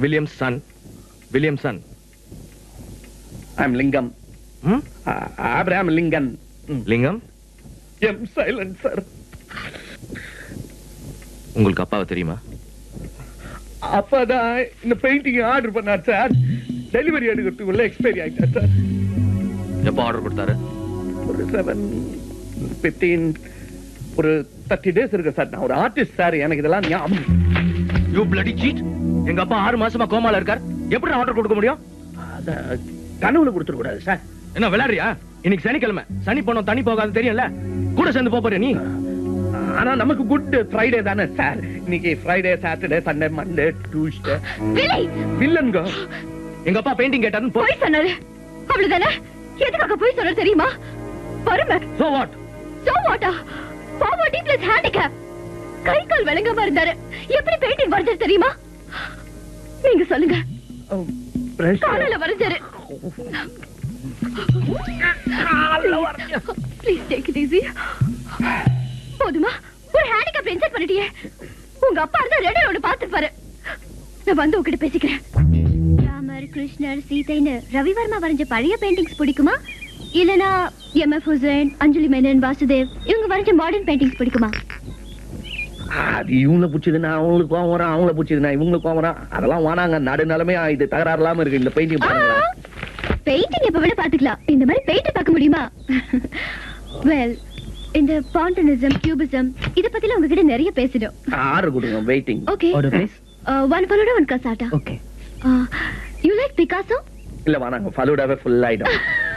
Williams Williamson Williamson I'm Lingam hmm Abraham Lincoln Lingam M silent sir உங்களுக்கு அப்பாவை தெரியுமா அப்பதான் இந்த பெயிண்டிங் ஆர்டர் பண்ணார் சார் டெலிவரி எடுக்கிறதுக்குள்ள எக்ஸ்பைரி ஆயிட்டார் சார் எப்போ ஆர்டர் கொடுத்தாரு ஒரு செவன் பிப்டீன் ஒரு தேர்ட்டி டேஸ் இருக்கு சார் நான் ஒரு ஆர்டிஸ்ட் சார் எனக்கு இதெல்லாம் ஞாபகம் யூ பிளடி சீட் எங்க அப்பா ஆறு மாசமா கோமால இருக்கார் எப்படி ஆர்டர் கொடுக்க முடியும் அத கனவுல கொடுத்துட கூடாது சார் என்ன விளையாடுறியா இன்னைக்கு சனிக்கிழமை சனி போனோம் தனி போகாது தெரியும்ல கூட சேர்ந்து போப் போற நீ ஆனா நமக்கு குட் ஃப்ரைடே தானே சார் இன்னைக்கு Friday Saturday Sunday Monday Tuesday விலை வில்லன்க எங்க அப்பா பெயிண்டிங் கேட்டாருன்னு போ போய் சொன்னாரு அவ்வளவுதானே எதுக்காக போய் சொன்னாரு தெரியுமா வறுமை so what so what a poverty plus handicap கை கால் விளங்காம இருந்தாரு எப்படி பெயிண்டிங் வரைஞ்சாரு தெரியுமா நீங்க சொல்லுங்க காலையில வரைஞ்சாரு ப்ளீஸ் டேக் இட் ஈஸி போதுமா ஒரு ஹேண்டிகேப் இன்சர்ட் பண்ணிட்டியே உங்க அப்பா இருந்தா ரெண்டு ரோடு பாத்துப்பாரு நான் வந்து உங்ககிட்ட பேசிக்கிறேன் ராமர் கிருஷ்ணர் சீதைன்னு ரவிவர்மா வரைஞ்ச பழைய பெயிண்டிங்ஸ் பிடிக்குமா இல்லனா எம் எஃப் ஹுசைன் அஞ்சலி மேனன் வாசுதேவ் இவங்க வரைஞ்ச மாடர்ன் பெயிண்டிங்ஸ் பிடிக்குமா அது இவங்கள பிடிச்சதுன்னா அவங்களுக்கு கோவம் வரும் அவங்கள பிடிச்சதுன்னா இவங்களுக்கு கோவம் வரும் அதெல்லாம் வேணாங்க நடு நிலைமை இது தகராறு இல்லாம இருக்கு இந்த பெயிண்டிங் பாருங்க பெயிண்டிங் எப்ப வேணா பாத்துக்கலாம் இந்த மாதிரி பெயிண்ட் பார்க்க முடியுமா வெல் இந்த பாண்டனிசம் கியூபிசம் இத பத்தில உங்ககிட்ட நிறைய பேசிடும் ஆறு கொடுங்க வெயிட்டிங் ஓகே ஒன் பலோட one cassata okay you like Picasso இல்ல வேணாங்க ஃபலூடாவே ஃபுல் ஆயிடும்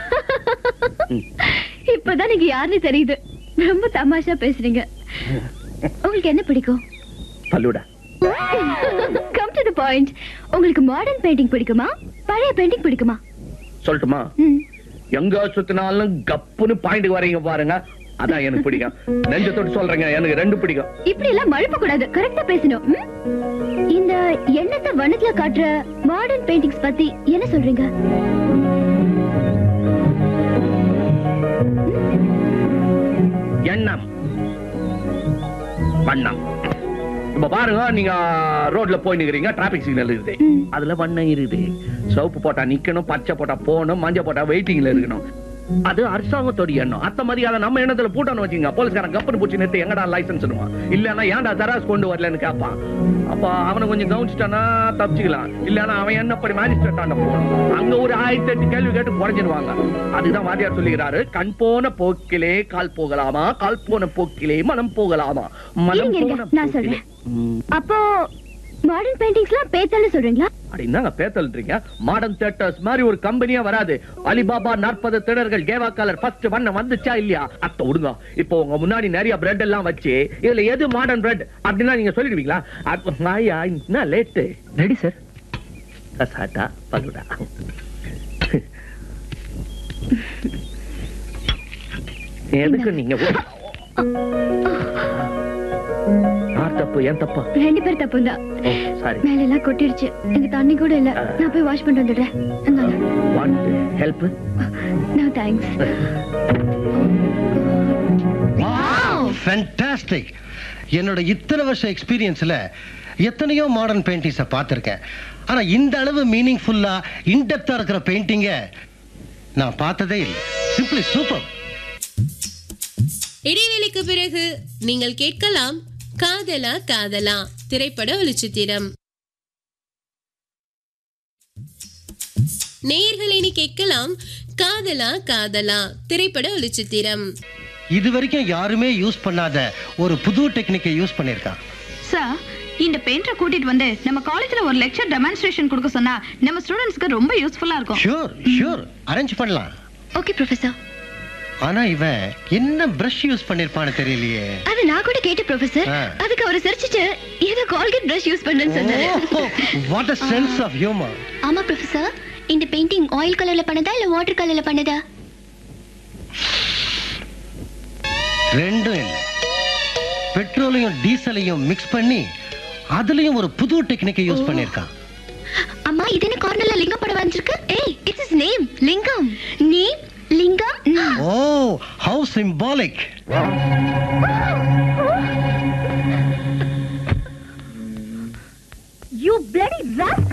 இப்பதான் நீங்க யாருன்னு தெரியுது ரொம்ப தமாஷா பேசுறீங்க உங்களுக்கு என்ன பிடிக்கும் falooda come to the point உங்களுக்கு மாடர்ன் பெயிண்டிங் பிடிக்குமா பழைய பெயிண்டிங் பிடிக்குமா சொல்லட்டுமா ம். எங்க சுத்தினாலும் கப்புன்னு பாயிண்ட் வரீங்க பாருங்க அதான் எனக்கு பிடிக்கும் நெஞ்சத்தோடு சொல்றேங்க எனக்கு ரெண்டு பிடிக்கும் இப்படி எல்லாம் மழுப்ப கூடாது கரெக்டா பேசணும் ம்? இந்த எண்ணத்தை வண்ணத்துல காட்டுற மாடர்ன் பெயிண்டிங்ஸ் பத்தி என்ன சொல்றீங்க எண்ணம் வண்ணம் இப்ப பாருங்க நீங்க ரோட்ல போய் நிக்கிறீங்க டிராபிக் சிக்னல் இருக்குது ம். அதுல வண்ணம் இருக்குது சிவப்பு போட்டா நிக்கணும் பச்சை போட்டா போகணும் மஞ்சள் போட்டா வெயிட்டிங்ல இருக்கணும் அது அரசாங்கத்தோட எண்ணம் அத்த மாதிரி அதை நம்ம எண்ணத்துல பூட்டணும் வச்சுங்க போலீஸ்காரன் கப்பன் பூச்சி நிறுத்தி எங்கடா லைசன்ஸ் இல்லன்னா ஏன்டா தராஸ் கொண்டு வரலன்னு கேட்பான் அப்ப அவனை கொஞ்சம் கவனிச்சிட்டானா தப்பிச்சுக்கலாம் இல்லன்னா அவன் என்னப்படி மேஜிஸ்ட்ரேட் ஆண்ட போகணும் அங்க ஒரு ஆயிரத்தி எட்டு கேள்வி கேட்டு குறைஞ்சிடுவாங்க அதுதான் வாத்தியார் சொல்லுகிறாரு கண் போன போக்கிலே கால் போகலாமா கால் போன போக்கிலே மனம் போகலாமா மனம் இருங்க, இருங்க, போன நான் போக்கிலே சொல்றேன். ம், அப்போ மாடர்ன் பெயிண்டிங்ஸ்லாம் பேத்தல்னு சொல்றீங்களா அட என்னங்க பேத்தல்றீங்க மாடர்ன் தியேட்டர்ஸ் மாதிரி ஒரு கம்பெனியா வராது அலிபாபா நாற்பது திணர்கள் கேவா கலர் ஃபர்ஸ்ட் வண்ணம் வந்துச்சா இல்லையா அத்த விடுங்க இப்போ உங்க முன்னாடி நிறைய பிரெட் எல்லாம் வச்சு இதுல எது மாடர்ன் பிரெட் அப்படின்னா நீங்க சொல்லிடுவீங்களா அப்ப, ஆயா என்ன late ready sir cassata falooda எதுக்கு நீங்க ஓ- யார் தப்பு ஏன் தப்பா ரெண்டு பேர் தப்பு தான் ஓ சாரி மேல எல்லாம் கொட்டிடுச்சு எங்க தண்ணி கூட இல்ல நான் போய் வாஷ் பண்ணிட்டு வந்துடுறேன் இந்தாங்க. What help No thanks. Fantastic என்னோட இத்தனை வருஷ எக்ஸ்பீரியன்ஸ்ல எத்தனையோ மாடர்ன் பெயிண்டிங்ஸை பார்த்துருக்கேன் ஆனா இந்த அளவு மீனிங்ஃபுல்லா இன்டெப்தா இருக்கிற பெயிண்டிங்க நான் பார்த்ததே இல்லை சிம்பிளி சூப்பர் இடைவேளைக்கு பிறகு நீங்கள் கேட்கலாம் காதலா காதலா திரைப்பட ஒளிச்சித்திரம் நேயர்களை நீ கேட்கலாம் காதலா காதலா திரைப்பட ஒளிச்சித்திரம் இது வரைக்கும் யாருமே யூஸ் பண்ணாத ஒரு புது டெக்னிக்கை யூஸ் பண்ணியிருக்கான் சார் இந்த பெயிண்டரை கூட்டிட்டு வந்து நம்ம காலேஜ்ல ஒரு லெக்சர் டெமான்ஸ்ட்ரேஷன் கொடுக்க சொன்னா நம்ம ஸ்டூடெண்ட்ஸ்க்கு ரொம்ப யூஸ்ஃபுல்லா இருக்கும் ஷூர் ஷூர் அரேஞ்ச் பண்ணலாம் Okay, professor. ஆனா இவன் என்ன பிரஷ் யூஸ் பண்ணிருப்பான்னு தெரியலையே அது நான் கூட கேட்ட ப்ரொஃபசர் ஆ. அதுக்கு அவர் சிரிச்சிட்டு ஏதோ கால்கேட் பிரஷ் யூஸ் பண்றேன்னு சொன்னாரு what a sense of humour ஆமா ப்ரொஃபசர் இந்த பெயிண்டிங் ஆயில் கலர்ல பண்ணதா இல்ல வாட்டர் கலர்ல பண்ணதா ரெண்டும் இல்லை பெட்ரோலையும் டீசலையும் மிக்ஸ் பண்ணி அதுலயும் ஒரு புது டெக்னிக்கை யூஸ் பண்ணிருக்கான் அம்மா இது என்ன கார்னர்ல லிங்கம் படம் வந்திருக்கு ஏய் it's is name Lingam name Lingam oh how symbolic you bloody